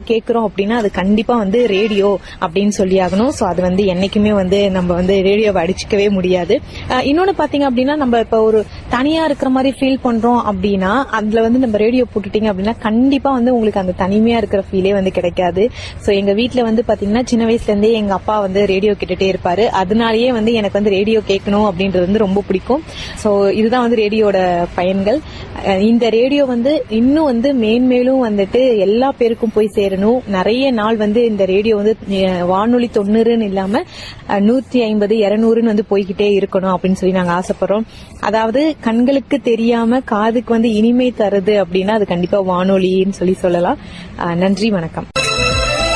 கேட்கறோம் அப்படின்னா அது கண்டிப்பா வந்து ரேடியோ அப்படின்னு சொல்லி ஆகணும் ஸோ அது வந்து என்னைக்குமே வந்து நம்ம வந்து ரேடியோவை அடிச்சுக்கவே முடியாது அஹ் இன்னொன்னு பாத்தீங்க அப்படின்னா நம்ம இப்ப ஒரு தனியா இருக்கிற மாதிரி ஃபீல் பண்றோம் அப்படின்னா அதுல வந்து நம்ம ரேடியோ போட்டுட்டீங்க அப்படின்னா கண்டிப்பா வந்து உங்களுக்கு அந்த தனிமையா இருக்கிற ஃபீலே வந்து கிடைக்காது ஸோ எங்க வீட்ல வந்து பாத்தீங்கன்னா சின்ன வயசுல இருந்தே எங்க அப்பா வந்து ரேடியோ கேட்டுட்டே இருப்பாரு அதனாலயே வந்து எனக்கு வந்து ரேடியோ கேட்கணும் அப்படின்றது வந்து ரொம்ப பிடிக்கும் ஸோ இதுதான் வந்து ரேடியோட பயன்கள் அஹ் இந்த ரேடியோ வந்து இன்னும் வந்து மேன்மேலும் வந்துட்டு எல்லா பேருக்கும் போய் சேரணும் நிறைய நாள் வந்து இந்த ரேடியோ வந்து அஹ் வானொலி தொண்ணூறுன்னு இல்லாம அஹ் நூத்தி ஐம்பது இருநூறுன்னு வந்து போய்கிட்டே இருக்கணும் அப்படின்னு சொல்லி நாங்க ஆசைப்படுறோம் அதாவது கண்களுக்கு தெரியாம காதுக்கு வந்து இனிமை தருது அப்படின்னா அது கண்டிப்பா வானொலின்னு சொல்லி சொல்லலாம் அஹ் நன்றி வணக்கம்